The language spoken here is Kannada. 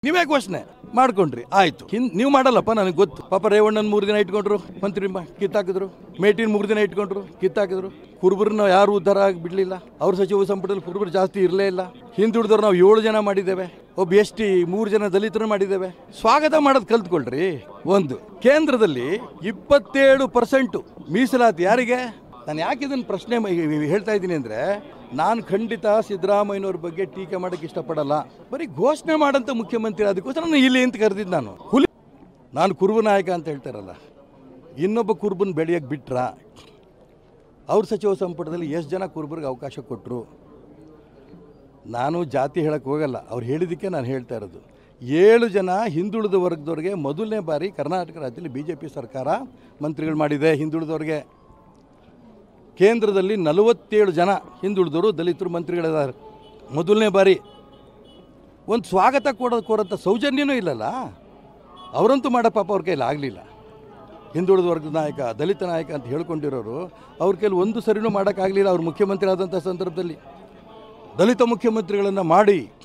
ನೀವೇ ಘೋಷಣೆ ಮಾಡ್ಕೊಂಡ್ರಿ ಆಯ್ತು ಹಿಂದ್ ನೀವು ಮಾಡಲ್ಲಪ್ಪ ನನಗೆ ಗೊತ್ತು ಪಾಪ ರೇವಣ್ಣನ ಮೂರು ದಿನ ಇಟ್ಕೊಂಡ್ರು ಮಂತ್ರಿ ಮ- ಕಿತ್ತಾಕಿದ್ರು ಮೇಟಿನ ಮೂರು ದಿನ ಇಟ್ಕೊಂಡ್ರು ಕಿತ್ತಾಕಿದ್ರು ಕುರುಬರನ್ನ ಯಾರು ಉದ್ಧಾರ ಆಗಿ ಬಿಡ್ಲಿಲ್ಲ ಅವ್ರ ಸಚಿವ ಸಂಪುಟದಲ್ಲಿ ಕುರುಬರು ಜಾಸ್ತಿ ಇರಲೇ ಇಲ್ಲ ಹಿಂದುಳಿದವ್ರು ನಾವು ಏಳು ಜನ ಮಾಡಿದ್ದೇವೆ ಒಬ್ಬ ಎಸ್ ಟಿ ಮೂರು ಜನ ದಲಿತರು ಮಾಡಿದ್ದೇವೆ ಸ್ವಾಗತ ಮಾಡೋದು ಕಲ್ತ್ಕೊಳ್ರಿ ಒಂದು ಕೇಂದ್ರದಲ್ಲಿ ಇಪ್ಪತ್ತೇಳು ಪರ್ಸೆಂಟು ಮೀಸಲಾತಿ ಯಾರಿಗೆ ನಾನು ಯಾಕೆ ಇದನ್ನು ಪ್ರಶ್ನೆ ಮ- ಈ- ಹೇಳ್ತಾ ಇದ್ದೀನಿ ಅಂದರೆ ನಾನು ಖಂಡಿತ ಸಿದ್ದರಾಮಯ್ಯನವ್ರ ಬಗ್ಗೆ ಟೀಕೆ ಮಾಡೋಕ್ಕೆ ಇಷ್ಟಪಡಲ್ಲ ಬರೀ ಘೋಷಣೆ ಮಾಡಂತ ಮುಖ್ಯಮಂತ್ರಿ ಅದಕ್ಕೋಸ್ಕರ ನಾನು ಇಲ್ಲಿ ಅಂತ ಕರೆದಿದ್ದು ನಾನು ಹುಲಿ ನಾನು ಕುರುಬ ನಾಯಕ ಅಂತ ಹೇಳ್ತಾರಲ್ಲ ಇನ್ನೊಬ್ಬ ಕುರುಬನ ಬೆಳೆಯೋಕ್ಕೆ ಬಿಟ್ರ ಅವ್ರ ಸಚಿವ ಸಂಪುಟದಲ್ಲಿ ಎಷ್ಟು ಜನ ಕುರುಬರಿಗೆ ಅವಕಾಶ ಕೊಟ್ಟರು ನಾನು ಜಾತಿ ಹೇಳಕ್ಕೆ ಹೋಗಲ್ಲ ಅವ್ರು ಹೇಳಿದ್ದಕ್ಕೆ ನಾನು ಹೇಳ್ತಾ ಇರೋದು ಏಳು ಜನ ಹಿಂದುಳಿದ ವರ್ಗದವ್ರಿಗೆ ಮೊದಲನೇ ಬಾರಿ ಕರ್ನಾಟಕ ರಾಜ್ಯದಲ್ಲಿ ಬಿ ಜೆ ಪಿ ಸರ್ಕಾರ ಮಂತ್ರಿಗಳು ಮಾಡಿದೆ ಹಿಂದುಳಿದವ್ರಿಗೆ ಕೇಂದ್ರದಲ್ಲಿ ನಲವತ್ತೇಳು ಜನ ಹಿಂದುಳಿದವರು ದಲಿತರು ಮಂತ್ರಿಗಳಿದ್ದಾರೆ ಮೊದಲನೇ ಬಾರಿ ಒಂದು ಸ್ವಾಗತ ಕೊಡೋ ಕೊಡೋಂಥ ಸೌಜನ್ಯನೂ ಇಲ್ಲಲ್ಲ ಅವರಂತೂ ಮಾಡೋ ಪಾಪ ಅವ್ರ ಕೈಲಿ ಆಗಲಿಲ್ಲ ಹಿಂದುಳಿದ ವರ್ಗದ ನಾಯಕ ದಲಿತ ನಾಯಕ ಅಂತ ಹೇಳ್ಕೊಂಡಿರೋರು ಅವ್ರ ಕೈಲಿ ಒಂದು ಸರಿನೂ ಮಾಡೋಕ್ಕಾಗಲಿಲ್ಲ ಅವ್ರು ಮುಖ್ಯಮಂತ್ರಿ ಆದಂಥ ಸಂದರ್ಭದಲ್ಲಿ ದಲಿತ ಮುಖ್ಯಮಂತ್ರಿಗಳನ್ನು ಮಾಡಿ